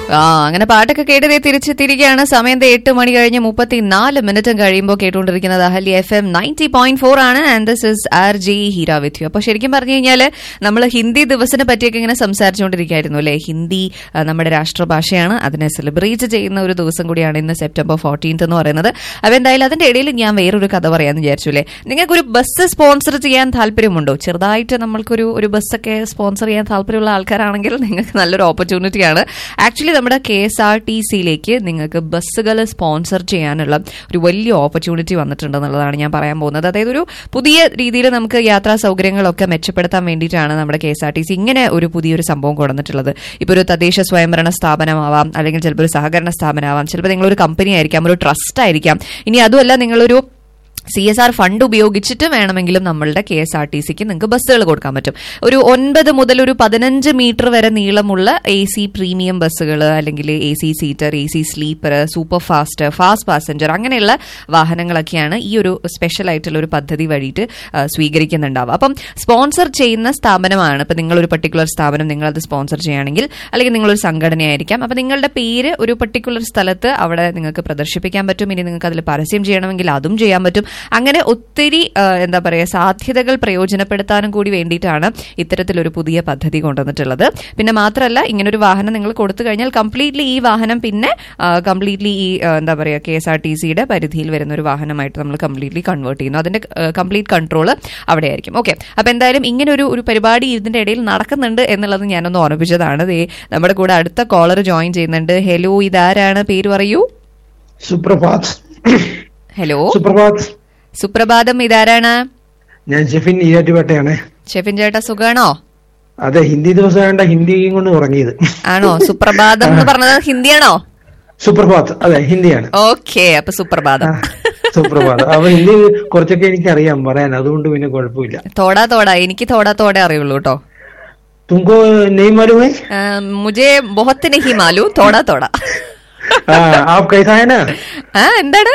ആ അങ്ങനെ പാട്ടൊക്കെ കേട്ടതേ തിരിച്ചെത്തിയിരിക്കുകയാണ് സമയം ദേ എട്ട് മണി കഴിഞ്ഞ് മുപ്പത്തിനാല് മിനിറ്റും കഴിയുമ്പോൾ കേട്ടുകൊണ്ടിരിക്കുന്നത് Ahalya F M ninety point four ആണ് and this is R J Heera with you അപ്പൊ ശരിക്കും പറഞ്ഞു കഴിഞ്ഞാൽ നമ്മൾ ഹിന്ദി ദിവസത്തിനെ പറ്റിയൊക്കെ ഇങ്ങനെ സംസാരിച്ചുകൊണ്ടിരിക്കുകയായിരുന്നു അല്ലേ ഹിന്ദി ആ, നമ്മുടെ രാഷ്ട്രഭാഷയാണ് അതിനെ സെലിബ്രേറ്റ് ചെയ്യുന്ന ഒരു ദിവസം കൂടിയാണ് ഇന്ന് സെപ്റ്റംബർ ഫോർട്ടീൻത്ത് എന്ന് പറയുന്നത് അപ്പൊ എന്തായാലും അതിന്റെ ഇടയിൽ ഞാൻ വേറൊരു കഥ പറയാമെന്ന് വിചാരിച്ചു അല്ലേ നിങ്ങൾക്കൊരു ബസ് സ്പോൺസർ ചെയ്യാൻ താല്പര്യമുണ്ടോ ചെറുതായിട്ട് നമ്മൾക്കൊരു ഒരു ബസ്സൊക്കെ സ്പോൺസർ ചെയ്യാൻ താല്പര്യമുള്ള ആൾക്കാരാണെങ്കിൽ നിങ്ങൾക്ക് നല്ലൊരു ഓപ്പർച്യൂണിറ്റിയാണ് ആക്ച്വലി നമ്മുടെ കെ എസ് ആർ ടി സിയിലേക്ക് നിങ്ങൾക്ക് ബസ്സുകൾ സ്പോൺസർ ചെയ്യാനുള്ള ഒരു വലിയ ഓപ്പർച്യൂണിറ്റി വന്നിട്ടുണ്ടെന്നുള്ളതാണ് ഞാൻ പറയാൻ പോകുന്നത് അതായത് ഒരു പുതിയ രീതിയിൽ നമുക്ക് യാത്രാ സൗകര്യങ്ങളൊക്കെ മെച്ചപ്പെടുത്താൻ വേണ്ടിയിട്ടാണ് നമ്മുടെ K S R T C ഇങ്ങനെ ഒരു പുതിയൊരു സംഭവം കൊണ്ടുവന്നിട്ടുള്ളത് ഇപ്പോൾ ഒരു തദ്ദേശ സ്വയംഭരണ സ്ഥാപനമാവാം അല്ലെങ്കിൽ ചിലപ്പോൾ ഒരു സഹകരണ സ്ഥാപനമാവാം ചിലപ്പോൾ നിങ്ങളൊരു കമ്പനി ആയിരിക്കാം ഒരു ട്രസ്റ്റ് ആയിരിക്കാം ഇനി അതുമല്ല നിങ്ങളൊരു സി എസ് ആർ ഫണ്ട് ഉപയോഗിച്ചിട്ട് വേണമെങ്കിലും നമ്മളുടെ കെ എസ് ആർ ടി സിക്ക് നിങ്ങൾക്ക് ബസ്സുകൾ കൊടുക്കാൻ പറ്റും ഒരു ഒൻപത് മുതൽ ഒരു പതിനഞ്ച് മീറ്റർ വരെ നീളമുള്ള എ സി പ്രീമിയം ബസ്സുകൾ അല്ലെങ്കിൽ A C seater A C sleeper super fast fast passenger അങ്ങനെയുള്ള വാഹനങ്ങളൊക്കെയാണ് ഈ ഒരു സ്പെഷ്യൽ ആയിട്ടുള്ള ഒരു പദ്ധതി വഴിയിട്ട് ആ, സ്വീകരിക്കുന്നുണ്ടാവുക അപ്പം സ്പോൺസർ ചെയ്യുന്ന സ്ഥാപനമാണ് ഇപ്പം നിങ്ങളൊരു പർട്ടിക്കുലർ സ്ഥാപനം നിങ്ങളത് സ്പോൺസർ ചെയ്യുകയാണെങ്കിൽ അല്ലെങ്കിൽ നിങ്ങളൊരു സംഘടനയായിരിക്കാം അപ്പം നിങ്ങളുടെ പേര് ഒരു പർട്ടിക്കുലർ സ്ഥലത്ത് അവിടെ നിങ്ങൾക്ക് പ്രദർശിപ്പിക്കാൻ പറ്റും ഇനി നിങ്ങൾക്ക് അതിൽ പരസ്യം ചെയ്യണമെങ്കിൽ അതും ചെയ്യാൻ പറ്റും അങ്ങനെ ഒത്തിരി ആ, എന്താ പറയുക സാധ്യതകൾ പ്രയോജനപ്പെടുത്താനും കൂടി വേണ്ടിയിട്ടാണ് ഇത്തരത്തിലൊരു പുതിയ പദ്ധതി കൊണ്ടുവന്നിട്ടുള്ളത് പിന്നെ മാത്രമല്ല ഇങ്ങനൊരു വാഹനം നിങ്ങൾ കൊടുത്തു കഴിഞ്ഞാൽ കംപ്ലീറ്റ്ലി ഈ വാഹനം പിന്നെ കംപ്ലീറ്റ്ലി ഈ ആ, എന്താ പറയുക കെ എസ് ആർ ടി സിയുടെ പരിധിയിൽ വരുന്ന ഒരു വാഹനമായിട്ട് നമ്മൾ കംപ്ലീറ്റ്ലി കൺവേർട്ട് ചെയ്യുന്നു അതിന്റെ കംപ്ലീറ്റ് കൺട്രോൾ അവിടെ ആയിരിക്കും ഓക്കെ അപ്പൊ എന്തായാലും ഇങ്ങനെ ഒരു ഒരു പരിപാടി ഇതിന്റെ ഇടയിൽ നടക്കുന്നുണ്ട് എന്നുള്ളത് ഞാനൊന്ന് ഓർമ്മിപ്പിച്ചതാണ് ദേ നമ്മുടെ കൂടെ അടുത്ത കോളർ ജോയിൻ ചെയ്യുന്നുണ്ട് ഹലോ ഇതാരാണ് പേര് പറയൂ സുപ്രഭാത് ഹലോ സുപ്രഭാത് സുപ്രഭാതം ഇതാരാണ് ഞാൻ ഷെഫിൻ ഈരാറ്റുപേട്ടയാണ് ഷെഫിൻ ചേട്ടാ സുഖാണോ അതെ ഹിന്ദി ദിവസം വേണ്ട ഹിന്ദിയും കൊണ്ട് തുടങ്ങിയത് ആണോ സുപ്രഭാതം എന്ന് പറഞ്ഞത് ഹിന്ദിയാണോ സുപ്രഭാത് അതെ ഹിന്ദിയാണ് ഓക്കെ അപ്പൊ സുപ്രഭാതം സുപ്രഭാത് അപ്പൊ ഹിന്ദി കുറച്ചൊക്കെ എനിക്ക് അറിയാം പറയാൻ അതുകൊണ്ട് പിന്നെ കുഴപ്പമില്ല തോടാ തോടാ എനിക്ക് തോടാ തോടെ അറിയുള്ളൂ കേട്ടോ തുമക്കോ നെയ് മാലൂം है മുജെ ബൊഹത്ത് നഹി മാലു തോടാ തോടാ हाँ, आप कैसा है ना ആ എന്താണ്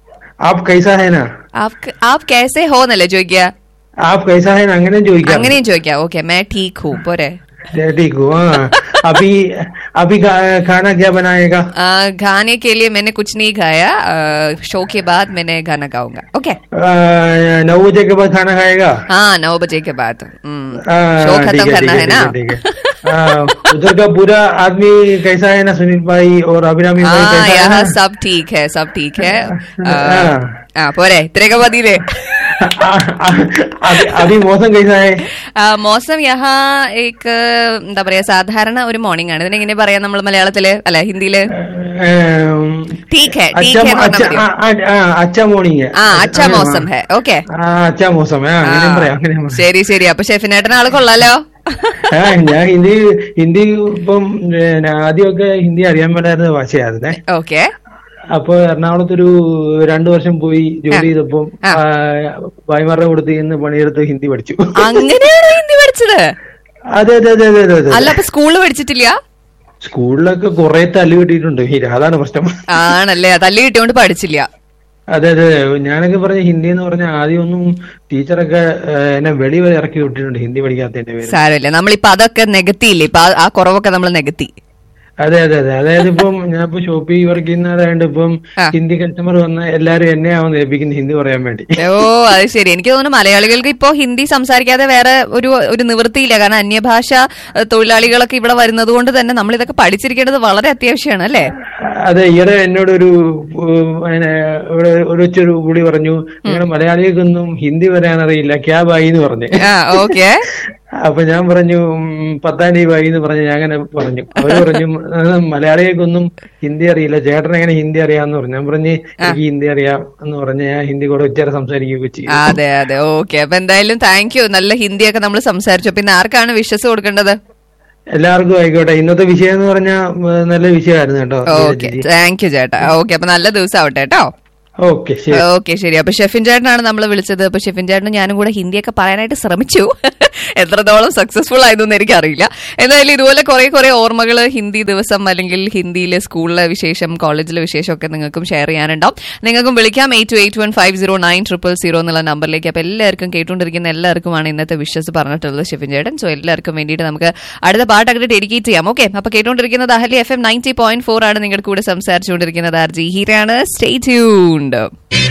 आप कैसा है ना ആപ് ആപ് കേസെ ഹോ എന്നല്ലേ ചോദിക്കുക आप कैसा है ना അങ്ങനെ ചോദിക്കാം അങ്ങനെയും ചോദിക്കാം ഓക്കെ മേ ठीक हूँ പോരെ ठीक हूँ हाँ अभी अभी खा- खाना क्या बनाएगा आ, खाने के लिए मैंने कुछ नहीं खाया आ, शो के बाद मैंने खाना खाऊंगा ओके आ, नौ बजे के बाद खाना खाएगा हाँ नौ बजे के बाद हम्म, आ, शो ठीक खत्म है, करना ठीक है ना ठीक है। आ, उधर का पूरा आदमी कैसा है ना सुनील भाई और अभिरामी भाई हाँ कैसा है यहाँ ना? सब ठीक है सब ठीक है आ, हाँ। ആ പോരെ ഇത്രയൊക്കെ മതിയില്ലേ आ, आ, अभी अभी मौसम कैसा है ആ, മോസം യഹാ ഏക്ക് എന്താ പറയാ സാധാരണ ഒരു മോർണിംഗ് ആണ് ഇതിനെങ്ങനെ പറയാ നമ്മൾ മലയാളത്തില് അല്ല ഹിന്ദിയില് अम, ठीक है ठीक अच्छा है എന്ന് अच्छा പറഞ്ഞാൽ മതിയോ? आ, आ, आ, अच्छा मॉर्निंग है ആ അച്ഛാ മോസം ഹെ ഓക്കെ ആ അച്ഛാ മോസം ആ അങ്ങനെ പറയാം അങ്ങനെ പറയാം ശരി ശരി അപ്പൊ ഷെഫിനേട്ടൻ ആള് കൊള്ളാലോ ആ ഞാൻ ഹിന്ദി ഹിന്ദി ഇപ്പം ഏ, ആദ്യമൊക്കെ ഹിന്ദി അറിയാൻ മേലായിരുന്ന ഭാഷയായിരുന്നേ ഓക്കെ അപ്പൊ എറണാകുളത്തൊരു രണ്ടു വർഷം പോയി ജോലി ചെയ്തപ്പം ആ. ആ, ഭായിമാരുടെ കൊടുത്ത് ഇന്ന് പണിയെടുത്ത് ഹിന്ദി പഠിച്ചു അങ്ങനെയാണ് ഹിന്ദി പഠിച്ചത് അതെ അതെ അതെ അതെ അതെ അതെ അല്ല അപ്പൊ സ്കൂളിൽ പഠിച്ചിട്ടില്ല സ്കൂളിലൊക്കെ കുറെ തല്ല് കിട്ടിയിട്ടുണ്ട് ഹീര അതാണ് പ്രശ്നം ആണല്ലേ തല്ലി കിട്ടിയോണ്ട് പഠിച്ചില്ല അതെ അതെ ഞാനൊക്കെ പറഞ്ഞ ഹിന്ദി എന്ന് പറഞ്ഞ ആദ്യമൊന്നും ടീച്ചറൊക്കെ ഏ, എന്നെ വെളി വരെ ഇറക്കി വിട്ടിട്ടുണ്ട് ഹിന്ദി പഠിക്കാത്തതിന്റെ പേര് സാരമില്ല നമ്മളിപ്പൊ അതൊക്കെ നികത്തിയില്ലേ ഇപ്പൊ ആ- ആ കുറവൊക്കെ നമ്മൾ നികത്തി അതെ അതെ അതെ അതായത് ഇപ്പം ഞാൻ ഇപ്പൊ ഷോപ്പിൽ വർക്ക് ചെയ്യുന്നതായത് ഇപ്പം ആ. ഹിന്ദി കസ്റ്റമർ വന്ന എല്ലാരും എന്നെ ആവുന്ന ഏൽപ്പിക്കുന്നത് ഹിന്ദി പറയാൻ വേണ്ടി ഓ അത് ശരി എനിക്ക് തോന്നുന്നു മലയാളികൾക്ക് ഇപ്പോ ഹിന്ദി സംസാരിക്കാതെ വേറെ ഒരു ഒരു നിവൃത്തിയില്ല കാരണം അന്യഭാഷ ഏഹ്, തൊഴിലാളികളൊക്കെ ഇവിടെ വരുന്നത് കൊണ്ട് തന്നെ നമ്മൾ ഇതൊക്കെ പഠിച്ചിരിക്കേണ്ടത് വളരെ അത്യാവശ്യമാണ് അല്ലേ അതെ ഈയിടെ എന്നോട് ഒരു ഉം, പിന്നെ ഇവിടെ ഒരു വെച്ചൊരു പുള്ളി പറഞ്ഞു നിങ്ങളുടെ മലയാളികൾക്കൊന്നും ഹിന്ദി പറയാൻ അറിയില്ല ക്യാ ബായി എന്ന് പറഞ്ഞു ആ ഓക്കെ അപ്പൊ ഞാൻ പറഞ്ഞു ഉം, പത്താനി ബായി എന്ന് പറഞ്ഞു ഞാൻ അങ്ങനെ പറഞ്ഞു അവര് പറഞ്ഞു "ആ, മലയാളികൾക്കൊന്നും ഹിന്ദി അറിയില്ല ചേട്ടൻ എങ്ങനെ ഹിന്ദി അറിയാന്ന് പറഞ്ഞു ഞാൻ പറഞ്ഞു എനിക്ക് ഹിന്ദി അറിയാം എന്ന് പറഞ്ഞ് ഞാൻ ഹിന്ദി കൂടെ ഉച്ചരെ സംസാരിക്കുകയൊക്കെ ചെയ്യും അതെ അതെ ഓക്കെ അപ്പൊ എന്തായാലും താങ്ക് യു നല്ല ഹിന്ദിയൊക്കെ നമ്മൾ സംസാരിച്ചു പിന്നെ ആർക്കാണ് വിശ്വസ് കൊടുക്കേണ്ടത് എല്ലാവർക്കും ആയിക്കോട്ടെ ഇന്നത്തെ വിഷയം എന്ന് പറഞ്ഞാൽ നല്ല വിഷയമായിരുന്നു കേട്ടോ ഓക്കെ താങ്ക് യു ചേട്ടാ ഓക്കെ അപ്പൊ നല്ല ദിവസം ആവട്ടെ കേട്ടോ ഓക്കെ ശരി ഓക്കെ ശരി അപ്പൊ ഷെഫിൻ ചേട്ടനാണ് നമ്മൾ വിളിച്ചത് അപ്പൊ ഷെഫിൻ ചേട്ടനും ഞാനും കൂടെ ഹിന്ദിയൊക്കെ പറയാനായിട്ട് ശ്രമിച്ചു എത്രത്തോളം സക്സസ്ഫുൾ ആയതൊന്നും എനിക്കറിയില്ല എന്തായാലും ഇതുപോലെ കുറെ കുറെ ഓർമ്മകൾ ഹിന്ദി ദിവസം അല്ലെങ്കിൽ ഹിന്ദിയിലെ സ്കൂളിലെ വിശേഷം കോളേജിലെ വിശേഷം ഒക്കെ നിങ്ങൾക്കും ഷെയർ ചെയ്യാനുണ്ടാവും നിങ്ങൾക്കും വിളിക്കാം eight two eight one five zero nine triple zero എന്നുള്ള നമ്പറിലേക്ക് അപ്പൊ എല്ലാവർക്കും കേട്ടുകൊണ്ടിരിക്കുന്ന എല്ലാവർക്കുമാണ് ഇന്നത്തെ വിഷസ് പറഞ്ഞിട്ടുള്ളത് ഷെഫിൻ ചേട്ടൻ സോ എല്ലാവർക്കും വേണ്ടിയിട്ട് നമുക്ക് അടുത്ത പാട്ട് അങ്ങോട്ട് ഡെഡിക്കേറ്റ് ചെയ്യാം ഓക്കെ അപ്പൊ കേട്ടുകൊണ്ടിരിക്കുന്നത് Ahalya F M ninety point four ആണ് നിങ്ങളുടെ കൂടെ സംസാരിച്ചുകൊണ്ടിരിക്കുന്നത് ആർ ജി ഹീരയാണ് സ്റ്റേ ട്യൂൺഡ്